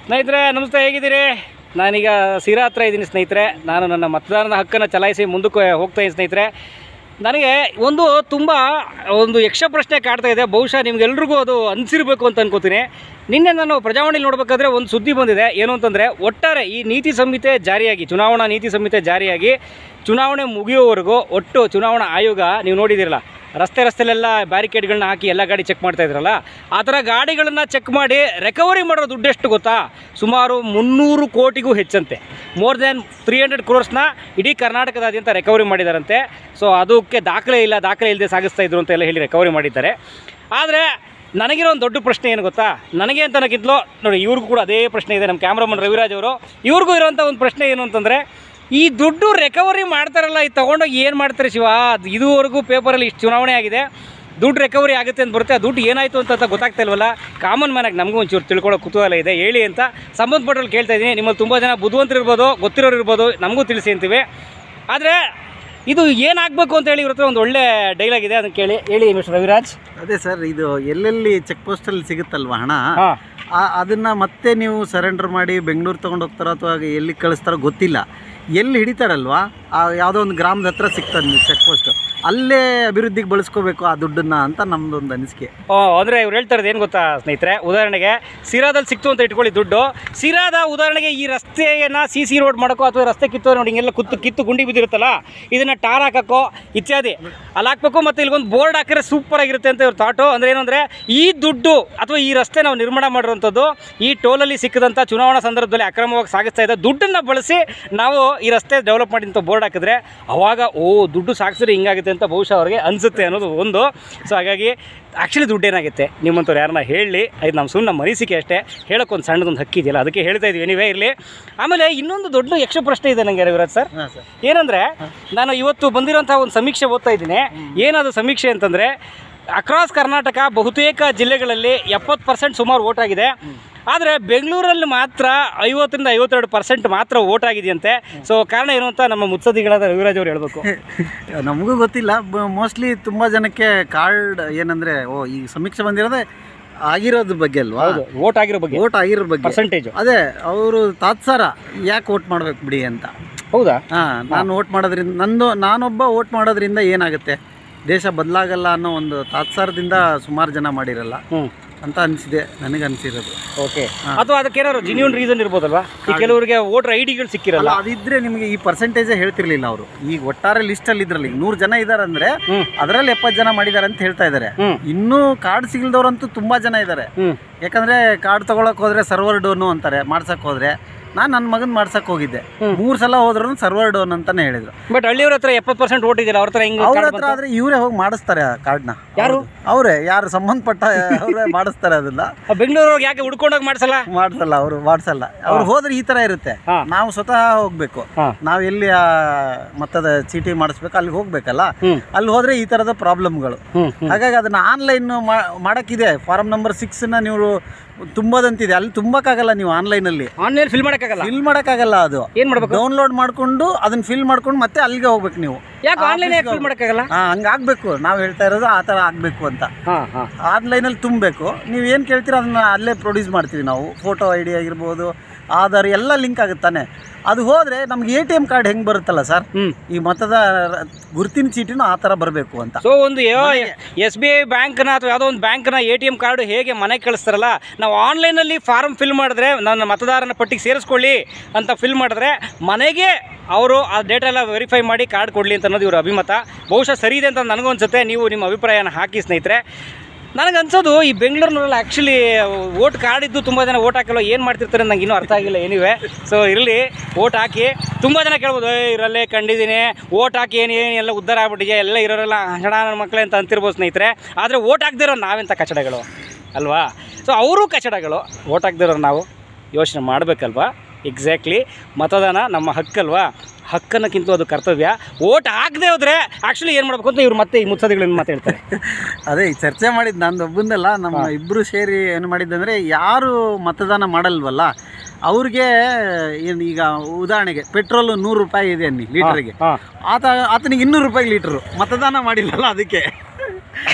ಸ್ನೇಹಿತರೆ ನಮಸ್ತೆ ಹೇಗಿದ್ದೀರಿ ನಾನೀಗ ಸಿರಾ ಹತ್ರ ಇದ್ದೀನಿ ಸ್ನೇಹಿತರೆ ನಾನು ನನ್ನ ಮತದಾನದ ಹಕ್ಕನ್ನು ಚಲಾಯಿಸಿ ಮುಂದಕ್ಕೆ ಹೋಗ್ತಾ ಇದ್ದೀನಿ ಸ್ನೇಹಿತರೆ ನನಗೆ ಒಂದು ತುಂಬ ಒಂದು ಯಕ್ಷ ಪ್ರಶ್ನೆ ಕಾಡ್ತಾ ಇದೆ ಬಹುಶಃ ನಿಮ್ಗೆಲ್ರಿಗೂ ಅದು ಅನಿಸಿರ್ಬೇಕು ಅಂತ ಅನ್ಕೋತೀನಿ ನಿನ್ನೆ ನಾನು ಪ್ರಜಾವಾಣಿಲಿ ನೋಡಬೇಕಾದ್ರೆ ಒಂದು ಸುದ್ದಿ ಬಂದಿದೆ ಏನು ಅಂತಂದರೆ ಒಟ್ಟಾರೆ ಈ ನೀತಿ ಸಂಹಿತೆ ಜಾರಿಯಾಗಿ ಚುನಾವಣಾ ನೀತಿ ಸಂಹಿತೆ ಜಾರಿಯಾಗಿ ಚುನಾವಣೆ ಮುಗಿಯೋವರೆಗೂ ಒಟ್ಟು ಚುನಾವಣಾ ಆಯೋಗ ನೀವು ನೋಡಿದಿರಲ್ಲ ರಸ್ತೆ ರಸ್ತೆಲೆಲ್ಲ ಬ್ಯಾರಿಕೇಡ್ಗಳನ್ನ ಹಾಕಿ ಎಲ್ಲ ಗಾಡಿ ಚೆಕ್ ಮಾಡ್ತಾ ಇದ್ರಲ್ಲ ಆ ಥರ ಗಾಡಿಗಳನ್ನು ಚೆಕ್ ಮಾಡಿ ರಿಕವರಿ ಮಾಡೋ ದುಡ್ಡು ಎಷ್ಟು ಗೊತ್ತಾ ಸುಮಾರು ಮುನ್ನೂರು ಕೋಟಿಗೂ ಹೆಚ್ಚಂತೆ ಮೋರ್ ದೆನ್ ತ್ರೀ ಹಂಡ್ರೆಡ್ ಕ್ರೋರ್ಸ್ನ ಇಡೀ ಕರ್ನಾಟಕದಾದ್ಯಂತ ರಿಕವರಿ ಮಾಡಿದಾರಂತೆ ಸೊ ಅದಕ್ಕೆ ದಾಖಲೆ ಇಲ್ಲ ದಾಖಲೆ ಇಲ್ಲದೆ ಸಾಗಿಸ್ತಾ ಇದ್ರು ಅಂತ ಎಲ್ಲ ಹೇಳಿ ರಿಕವರಿ ಮಾಡಿದ್ದಾರೆ ಆದರೆ ನನಗಿರೋ ಒಂದು ದೊಡ್ಡ ಪ್ರಶ್ನೆ ಏನು ಗೊತ್ತಾ ನನಗೆ ಅಂತ ಅನ್ನೋಕ್ಕಿಂತಲೂ ನೋಡಿ ಇವ್ರಿಗೂ ಕೂಡ ಅದೇ ಪ್ರಶ್ನೆ ಇದೆ ನಮ್ಮ ಕ್ಯಾಮ್ರಾಮನ್ ರವಿರಾಜ್ ಅವರು ಇವ್ರಿಗೂ ಇರೋಂಥ ಒಂದು ಪ್ರಶ್ನೆ ಏನು ಅಂತಂದರೆ ಈ ದುಡ್ಡು ರಿಕವರಿ ಮಾಡ್ತಾರಲ್ಲ ಇದು ತೊಗೊಂಡೋಗಿ ಏನು ಮಾಡ್ತಾರೆ ಶಿವ ಅದು ಇದುವರೆಗೂ ಪೇಪರಲ್ಲಿ ಇಷ್ಟು ಚುನಾವಣೆ ಆಗಿದೆ ದುಡ್ಡು ರಿಕವರಿ ಆಗುತ್ತೆ ಅಂತ ಬರುತ್ತೆ ಆ ದುಡ್ಡು ಏನಾಯಿತು ಅಂತ ಅಂತ ಗೊತ್ತಾಗ್ತಾ ಇಲ್ವಲ್ಲ ಕಾಮನ್ ಮ್ಯಾನಾಗಿ ನಮಗೂ ಒಂಚೂರು ತಿಳ್ಕೊಳ್ಳೋ ಕುತೂಹಲ ಇದೆ ಹೇಳಿ ಅಂತ ಸಂಬಂಧಪಟ್ಟಲ್ಲಿ ಕೇಳ್ತಾ ಇದ್ದೀನಿ ನಿಮ್ಮಲ್ಲಿ ತುಂಬ ಜನ ಬುದ್ಧಿವಂತರು ಇರ್ಬೋದು ಗೊತ್ತಿರೋರು ಇರ್ಬೋದು ನಮಗೂ ತಿಳಿಸಿ ಅಂತೀವಿ ಆದರೆ ಇದು ಏನಾಗಬೇಕು ಅಂತ ಹೇಳಿ ಇವ್ರ ಹತ್ರ ಒಂದು ಒಳ್ಳೆ ಡೈಲಾಗ್ ಇದೆ ಅದನ್ನು ಕೇಳಿ ಹೇಳಿ ಮಿಸ್ಟರ್ ರವಿರಾಜ್ ಅದೇ ಸರ್ ಇದು ಎಲ್ಲೆಲ್ಲಿ ಚೆಕ್ ಪೋಸ್ಟಲ್ಲಿ ಸಿಗುತ್ತಲ್ವ ಹಣ ಹಾಂ ಆ- ಅದನ್ನ ಮತ್ತೆ ನೀವು ಸರೆಂಡರ್ ಮಾಡಿ ಬೆಂಗಳೂರು ತೊಗೊಂಡು ಹೋಗ್ತಾರೋ ಅಥವಾ ಎಲ್ಲಿ ಕಳಿಸ್ತಾರೋ ಗೊತ್ತಿಲ್ಲ ಎಲ್ಲಿ ಹಿಡಿತಾರಲ್ವಾ ಆ ಯಾವುದೋ ಒಂದು ಗ್ರಾಮದ ಹತ್ರ ಸಿಗ್ತದೆ ಚೆಕ್ ಪೋಸ್ಟ್ ಅಲ್ಲೇ ಅಭಿವೃದ್ಧಿಗೆ ಬಳಸ್ಕೋಬೇಕು ಆ ದುಡ್ಡನ್ನ ಅಂತ ನಮ್ದೊಂದು ಅನಿಸಿಕೆ ಓ ಅಂದರೆ ಇವ್ರು ಹೇಳ್ತಾ ಇರೋದು ಏನು ಗೊತ್ತಾ ಸ್ನೇಹಿತರೆ ಉದಾಹರಣೆಗೆ ಸಿರಾದಲ್ಲಿ ಸಿಕ್ತು ಅಂತ ಇಟ್ಕೊಳ್ಳಿ ದುಡ್ಡು ಸಿರಾದ ಉದಾಹರಣೆಗೆ ಈ ರಸ್ತೆಯನ್ನು ಸಿ ಸಿ ರೋಡ್ ಮಾಡೋಕ್ಕೋ ಅಥವಾ ರಸ್ತೆ ಕಿತ್ತು ನೋಡಿ ಹಿಂಗೆಲ್ಲ ಕುತ್ತು ಕಿತ್ತು ಗುಂಡಿ ಬಿದ್ದಿರುತ್ತಲ್ಲ ಇದನ್ನು ಟಾರ್ ಹಾಕಕ್ಕೋ ಇತ್ಯಾದಿ ಅಲ್ಲಿ ಹಾಕ್ಬೇಕು ಮತ್ತು ಇಲ್ಲಿಗೊಂದು ಬೋರ್ಡ್ ಹಾಕಿದ್ರೆ ಸೂಪರ್ ಆಗಿರುತ್ತೆ ಅಂತ ಇವ್ರ ಥಾಟು ಅಂದರೆ ಏನು ಅಂದರೆ ಈ ದುಡ್ಡು ಅಥವಾ ಈ ರಸ್ತೆ ನಾವು ನಿರ್ಮಾಣ ಮಾಡಿರುವಂಥದ್ದು ಈ ಟೋಲಲ್ಲಿ ಸಿಕ್ಕಿದಂಥ ಚುನಾವಣಾ ಸಂದರ್ಭದಲ್ಲಿ ಅಕ್ರಮವಾಗಿ ಸಾಗಿಸ್ತಾ ಇದೆ ದುಡ್ಡನ್ನು ಬಳಸಿ ನಾವು ಈ ರಸ್ತೆ ಡೆವಲಪ್ ಮಾಡಿದಂಥ ಬೋರ್ಡ್ ಹಾಕಿದ್ರೆ ಅವಾಗ ಓ ದುಡ್ಡು ಸಾಗಿಸಿದ್ರೆ ಹಿಂಗಾಗುತ್ತೆ ಅಂತ ಬಹುಶಃ ಅವ್ರಿಗೆ ಅನಿಸುತ್ತೆ ಅನ್ನೋದು ಒಂದು ಸೊ ಹಾಗಾಗಿ ಆ್ಯಕ್ಚುಲಿ ದುಡ್ಡು ಏನಾಗುತ್ತೆ ನಿಮ್ಮಂಥವ್ರು ಯಾರನ್ನ ಹೇಳಿ ಇದು ನಮ್ಮ ಸುಮ್ಮನೆ ಮನಸ್ಸಿಗೆ ಅಷ್ಟೇ ಹೇಳೋಕ್ಕೊಂದು ಸಣ್ಣದೊಂದು ಹಕ್ಕಿದೆಯಲ್ಲ ಅದಕ್ಕೆ ಹೇಳ್ತಾ ಇದೀವಿ ನೀವೇ ಇರಲಿ ಆಮೇಲೆ ಇನ್ನೊಂದು ದೊಡ್ಡ ಯಕ್ಷ ಪ್ರಶ್ನೆ ಇದೆ ನನಗೆ ರವಿರಾಜ್ ಸರ್ ಹಾಂ ಸರ್ ಏನಂದರೆ ನಾನು ಇವತ್ತು ಬಂದಿರೋಂಥ ಒಂದು ಸಮೀಕ್ಷೆ ಓದ್ತಾ ಇದ್ದೀನಿ ಏನದು ಸಮೀಕ್ಷೆ ಅಂತಂದರೆ ಅಕ್ರಾಸ್ ಕರ್ನಾಟಕ ಬಹುತೇಕ ಜಿಲ್ಲೆಗಳಲ್ಲಿ ಎಪ್ಪತ್ತು ಪರ್ಸೆಂಟ್ ಸುಮಾರು ವೋಟ್ ಆಗಿದೆ ಆದರೆ ಬೆಂಗಳೂರಲ್ಲಿ ಮಾತ್ರ ಐವತ್ತರಿಂದ ಐವತ್ತೆರಡು ಪರ್ಸೆಂಟ್ ಮಾತ್ರ ವೋಟ್ ಆಗಿದೆಯಂತೆ ಸೊ ಕಾರಣ ಏನು ಅಂತ ನಮ್ಮ ಮುತ್ಸದಿಗಳಾದ ರವಿರಾಜ್ ಅವರು ಹೇಳ್ಬೇಕು ನಮಗೂ ಗೊತ್ತಿಲ್ಲ ಮೋಸ್ಟ್ಲಿ ತುಂಬ ಜನಕ್ಕೆ ಕಾರ್ಡ್ ಏನಂದರೆ ಓ ಈ ಸಮೀಕ್ಷೆ ಬಂದಿರೋದೇ ಆಗಿರೋದ್ರ ಬಗ್ಗೆ ಅಲ್ವಾ ಹೌದು ವೋಟ್ ಆಗಿರೋ ಬಗ್ಗೆ ವೋಟ್ ಆಗಿರೋ ಬಗ್ಗೆ ಪರ್ಸೆಂಟೇಜು ಅದೇ ಅವರು ತಾತ್ಸಾರ ಯಾಕೆ ವೋಟ್ ಮಾಡ್ಬೇಕು ಬಿಡಿ ಅಂತ ಹೌದಾ ಹಾಂ ನಾನು ವೋಟ್ ಮಾಡೋದ್ರಿಂದ ನಂದು ನಾನೊಬ್ಬ ವೋಟ್ ಮಾಡೋದ್ರಿಂದ ಏನಾಗುತ್ತೆ ದೇಶ ಬದಲಾಗಲ್ಲ ಅನ್ನೋ ಒಂದು ತಾತ್ಸಾರದಿಂದ ಸುಮಾರು ಜನ ಮಾಡಿರಲ್ಲ ಹ್ಞೂ ಅಂತ ಅನಿಸಿದೆ ನನಗೆ ಅನಿಸಿರೋದು ಓಕೆ ಅಥವಾ ಅದಕ್ಕೆ ಏನಾದ್ರು ಜಿನ್ಯೂನ್ ರೀಸನ್ ಇರ್ಬೋದಲ್ವಾ ಈ ಕೆಲವರಿಗೆ ವೋಟರ್ ಐ ಡಿಗಳು ಸಿಕ್ಕಿರಲ್ಲ ಅಲ್ಲ ಅದಿದ್ರೆ ನಿಮಗೆ ಈ ಪರ್ಸೆಂಟೇಜೇ ಹೇಳ್ತಿರ್ಲಿಲ್ಲ ಅವರು ಈಗ ಒಟ್ಟಾರೆ ಲಿಸ್ಟಲ್ಲಿ ಇದ್ರಲ್ಲಿ ಈಗ ನೂರು ಜನ ಇದ್ದಾರೆ ಅಂದರೆ ಹ್ಮ್. ಅದರಲ್ಲಿ ಎಪ್ಪತ್ತು ಜನ ಮಾಡಿದ್ದಾರೆ ಅಂತ ಹೇಳ್ತಾ ಇದ್ದಾರೆ ಹ್ಮ್. ಇನ್ನೂ ಕಾರ್ಡ್ ಸಿಗಲ್ದವ್ರಂತೂ ತುಂಬ ಜನ ಇದ್ದಾರೆ ಹ್ಞೂ ಯಾಕಂದರೆ ಕಾರ್ಡ್ ತೊಗೊಳಕ್ಕೆ ಹೋದರೆ ಸರ್ವರ್ ಡೋನು ಅಂತಾರೆ ಮಾಡ್ಸಕ್ಕೆ ಹೋದರೆ ನಾನು ನನ್ನ ಮಗನ ಮಾಡ್ಸಕ್ಕೆ ಹೋಗಿದ್ದೆ ಮೂರು ಸಲ ಹೋದ್ರೂ ಸರ್ವರ್ ಡೋನ್ ಅಂತಾನೆ ಹೇಳಿದ್ರು ಬಟ್ ಹಳ್ಳಿಯವ್ರ ಹತ್ರ ಎಪ್ಪತ್ತು ಪರ್ಸೆಂಟ್ ವೋಟ್ ಇದೆಯಲ್ಲ ಅವ್ರ ಹತ್ರ ಹೆಂಗೆ ಅವ್ರ ಹತ್ರ ಆದ್ರೆ ಇವರೇ ಹೋಗಿ ಮಾಡಿಸ್ತಾರೆ ಆ ಕಾರ್ಡ್ನ ಯಾರು? ಅವರೇ ಯಾರು ಸಂಬಂಧಪಟ್ಟ ಅವರೇ ಮಾಡಿಸ್ತಾರೆ ಅದನ್ನ ಬೆಂಗಳೂರು ಯಾಕೆ ಹುಡ್ಕೊಂಡೋಗಿ ಮಾಡ್ಸಲ್ಲ ಮಾಡ್ಸಲ್ಲ ಅವರು ಮಾಡ್ಸಲ್ಲ ಅವ್ರು ಹೋದ್ರೆ ಈ ತರ ಇರುತ್ತೆ ಹಾ. ನಾವು ಸ್ವತಃ ಹೋಗ್ಬೇಕು ಹಾ. ನಾವು ಎಲ್ಲಿ ಆ ಮತ್ತದ ಚೀಟಿ ಮಾಡಿಸ್ಬೇಕು ಅಲ್ಲಿಗೆ ಹೋಗ್ಬೇಕಲ್ಲ ಹ್ಮ್. ಅಲ್ಲಿ ಹೋದ್ರೆ ಈ ತರದ ಪ್ರಾಬ್ಲಮ್ಗಳು ಹ್ಞೂ ಹಾಗಾಗಿ ಅದನ್ನ ಆನ್ಲೈನ್ ಮಾಡಕ್ಕಿದೆ ಫಾರಂ ನಂಬರ್ ಸಿಕ್ಸ್ನ ನೀವು ತುಂಬೋದಂತಿದೆ ಅಲ್ಲಿ ತುಂಬಕ್ಕಾಗಲ್ಲ ನೀವು ಆನ್ಲೈನಲ್ಲಿ ಆನ್ಲೈನ್ ಫಿಲ್ ಮಾಡೋಕ್ಕಾಗಲ್ಲ ಫಿಲ್ ಮಾಡೋಕ್ಕಾಗಲ್ಲ ಅದು ಏನು ಮಾಡ್ಬೇಕು ಡೌನ್ಲೋಡ್ ಮಾಡ್ಕೊಂಡು ಅದನ್ನ ಫಿಲ್ ಮಾಡ್ಕೊಂಡು ಮತ್ತೆ ಅಲ್ಲಿಗೆ ಹೋಗ್ಬೇಕು ನೀವು ಯಾಕೆ ಆನ್ಲೈನ್ ಯಾಕೆ ಫಿಲ್ ಮಾಡೋಕ್ಕಾಗಲ್ಲ ಹಾ ಹಂಗಾಗ್ಬೇಕು ನಾವು ಹೇಳ್ತಾ ಇರೋದು ಆ ಥರ ಆಗಬೇಕು ಅಂತ ಹಾಂ ಹಾಂ ಆನ್ಲೈನಲ್ಲಿ ತುಂಬಬೇಕು ನೀವು ಏನು ಕೇಳ್ತೀರೋ ಅದನ್ನ ಅಲ್ಲೇ ಪ್ರೊಡ್ಯೂಸ್ ಮಾಡ್ತೀವಿ ನಾವು ಫೋಟೋ ಐ ಡಿ ಆಗಿರ್ಬೋದು ಆಧಾರ್ ಎಲ್ಲ ಲಿಂಕ್ ಆಗುತ್ತಾನೆ ಅದು ಹೋದರೆ ನಮ್ಗೆ ಎ ಟಿ ಎಮ್ ಕಾರ್ಡ್ ಹೆಂಗೆ ಬರುತ್ತಲ್ಲ ಸರ್ ಹ್ಮ್. ಈ ಮತದ ಗುರುತಿನ ಚೀಟಿನೂ ಆ ಥರ ಬರಬೇಕು ಅಂತ ಸೊ ಒಂದು ಎಸ್ ಬಿ ಐ ಬ್ಯಾಂಕ್ನ ಅಥವಾ ಯಾವುದೋ ಒಂದು ಬ್ಯಾಂಕ್ನ ಎ ಟಿ ಎಮ್ ಕಾರ್ಡು ಹೇಗೆ ಮನೆಗೆ ಕಳಿಸ್ತಾರಲ್ಲ ನಾವು ಆನ್ಲೈನಲ್ಲಿ ಫಾರ್ಮ್ ಫಿಲ್ ಮಾಡಿದ್ರೆ ನನ್ನ ಮತದಾರನ ಪಟ್ಟಿಗೆ ಸೇರಿಸ್ಕೊಳ್ಳಿ ಅಂತ ಫಿಲ್ ಮಾಡಿದ್ರೆ ಮನೆಗೆ ಅವರು ಆ ಡೇಟಾ ಎಲ್ಲ ವೆರಿಫೈ ಮಾಡಿ ಕಾರ್ಡ್ ಕೊಡಲಿ ಅಂತ ಅನ್ನೋದು ಇವ್ರ ಅಭಿಮತ ಬಹುಶಃ ಸರಿ ಇದೆ ಅಂತ ನನಗೂ ಅನ್ಸುತ್ತೆ ನೀವು ನಿಮ್ಮ ಅಭಿಪ್ರಾಯನ ಹಾಕಿ ಸ್ನೇಹಿತರೆ ನನಗೆ ಅನ್ಸೋದು ಈ ಬೆಂಗಳೂರಿನಲ್ಲಿ ಆ್ಯಕ್ಚುಲಿ ವೋಟ್ ಕಾರ್ಡ್ ಇದ್ದು ತುಂಬ ಜನ ವೋಟ್ ಹಾಕಲ್ಲ ಏನು ಮಾಡ್ತಿರ್ತಾರೆ ನಂಗೆ ಇನ್ನೂ ಅರ್ಥ ಆಗಿಲ್ಲ ಏನಿವೆ ಸೊ ಇರಲಿ ವೋಟ್ ಹಾಕಿ ತುಂಬ ಜನ ಕೇಳ್ಬೋದು ಏ ಇರಲ್ಲೇ ಕಂಡಿದ್ದೀನಿ ವೋಟ್ ಹಾಕಿ ಏನು ಏನು ಎಲ್ಲ ಉದ್ಧಾರ ಆಗ್ಬಿಟ್ಟಿದೆ ಎಲ್ಲ ಇರೋರೆಲ್ಲ ಹಣ ನನ್ನ ಮಕ್ಕಳೇ ಅಂತ ಅಂತಿರ್ಬೋದು ಸ್ನೇಹಿತರೆ ಆದರೆ ವೋಟ್ ಹಾಕ್ದಿರೋ ನಾವೆಂಥ ಕಚಡಗಳು ಅಲ್ವಾ ಸೊ ಅವರು ಕಚಡಗಳು ವೋಟ್ ಹಾಕ್ದಿರೋ ನಾವು ಯೋಚನೆ ಮಾಡಬೇಕಲ್ವಾ ಎಕ್ಸಾಕ್ಟ್ಲಿ ಮತದಾನ ನಮ್ಮ ಹಕ್ಕಲ್ವಾ ಹಕ್ಕನ್ನಕ್ಕಿಂತ ಅದು ಕರ್ತವ್ಯ ವೋಟ್ ಹಾಕದೆ ಹೋದ್ರೆ ಆ್ಯಕ್ಚುಲಿ ಏನು ಮಾಡಬೇಕು ಅಂತ ಇವ್ರು ಮತ್ತೆ ಈ ಮುತ್ಸದಿಗಳನ್ನು ಮಾತಾಡ್ತಾರೆ ಅದೇ ಈ ಚರ್ಚೆ ಮಾಡಿದ್ದು ನಂದು ಒಬ್ಬಂದಲ್ಲ ನಮ್ಮ ಇಬ್ಬರು ಸೇರಿ ಏನು ಮಾಡಿದ್ದಂದರೆ ಯಾರು ಮತದಾನ ಮಾಡಲ್ವಲ್ಲ ಅವ್ರಿಗೆ ಏನು ಈಗ ಉದಾಹರಣೆಗೆ ಪೆಟ್ರೋಲ್ ನೂರು ರೂಪಾಯಿ ಇದೆ ಅನ್ನಿ ಲೀಟರ್ಗೆ ಹಾಂ ಆತ ಆತನಿಗೆ ಇನ್ನೂರು ರೂಪಾಯಿ ಲೀಟ್ರು ಮತದಾನ ಮಾಡಿಲ್ಲಲ್ಲ ಅದಕ್ಕೆ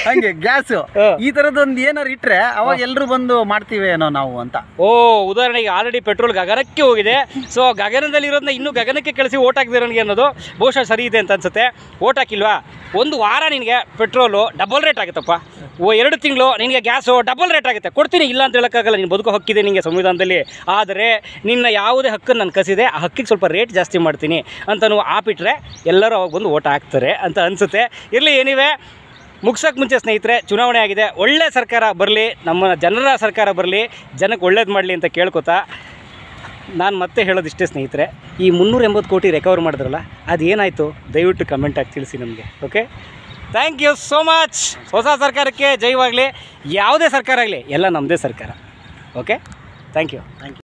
ಹಂಗೆ ಗ್ಯಾಸ್ ಹ. ಈ ತರದೊಂದು ಏನಾರು ಇಟ್ರೆ ಅವಾಗ ಎಲ್ರು ಬಂದು ಮಾಡ್ತೀವಿ ಏನೋ ನಾವು ಅಂತ ಓ ಉದಾಹರಣೆಗೆ ಆಲ್ರೆಡಿ ಪೆಟ್ರೋಲ್ ಗಗನಕ್ಕೆ ಹೋಗಿದೆ ಸೊ ಗಗನದಲ್ಲಿ ಇರೋದನ್ನ ಇನ್ನೂ ಗಗನಕ್ಕೆ ಕಳಿಸಿ ಓಟ್ ಹಾಕಿದಿರೋನಿಗೆ ಅನ್ನೋದು ಬಹುಶಃ ಸರಿ ಇದೆ ಅಂತ ಅನ್ಸುತ್ತೆ ಓಟ್ ಹಾಕಿಲ್ವಾ ಒಂದು ವಾರ ನಿನಗೆ ಪೆಟ್ರೋಲು ಡಬಲ್ ರೇಟ್ ಆಗುತ್ತಪ್ಪ ಓ ಎರಡು ತಿಂಗಳು ನಿನಗೆ ಗ್ಯಾಸು ಡಬಲ್ ರೇಟ್ ಆಗುತ್ತೆ ಕೊಡ್ತೀನಿ ಇಲ್ಲ ಅಂತ ಹೇಳೋಕ್ಕಾಗಲ್ಲ ನೀನು ಬದುಕೋ ಹಕ್ಕಿದೆ ನಿಮಗೆ ಸಂವಿಧಾನದಲ್ಲಿ ಆದರೆ ನಿನ್ನ ಯಾವುದೇ ಹಕ್ಕನ್ನು ನಾನು ಕಸಿದೆ ಆ ಹಕ್ಕಿಗೆ ಸ್ವಲ್ಪ ರೇಟ್ ಜಾಸ್ತಿ ಮಾಡ್ತೀನಿ ಅಂತ ನೀವು ಆಪಿಟ್ರೆ ಎಲ್ಲರೂ ಅವಾಗ ಬಂದು ಓಟ್ ಹಾಕ್ತಾರೆ ಅಂತ ಅನಿಸುತ್ತೆ ಇರಲಿ ಏನಿವೆ ಮುಗ್ಸೋಕ್ಕೆ ಮುಂಚೆ ಸ್ನೇಹಿತರೆ ಚುನಾವಣೆ ಆಗಿದೆ ಒಳ್ಳೆ ಸರ್ಕಾರ ಬರಲಿ ನಮ್ಮ ಜನರ ಸರ್ಕಾರ ಬರಲಿ ಜನಕ್ಕೆ ಒಳ್ಳೇದು ಮಾಡಲಿ ಅಂತ ಕೇಳ್ಕೊತಾ ನಾನು ಮತ್ತೆ ಹೇಳೋದಿಷ್ಟೇ ಸ್ನೇಹಿತರೆ ಈ ಮುನ್ನೂರ ಎಂಬತ್ತು ಕೋಟಿ ರಿಕವರ್ ಮಾಡಿದ್ರಲ್ಲ ಅದು ಏನಾಯಿತು ದಯವಿಟ್ಟು ಕಮೆಂಟಾಗಿ ತಿಳಿಸಿ ನಮಗೆ okay thank you so much ಹೊಸ ಸರ್ಕಾರಕ್ಕೆ ಜೈವಾಗಲಿ ಯಾವುದೇ ಸರ್ಕಾರ ಆಗಲಿ ಎಲ್ಲ ನಮ್ಮದೇ ಸರ್ಕಾರ okay thank you thank you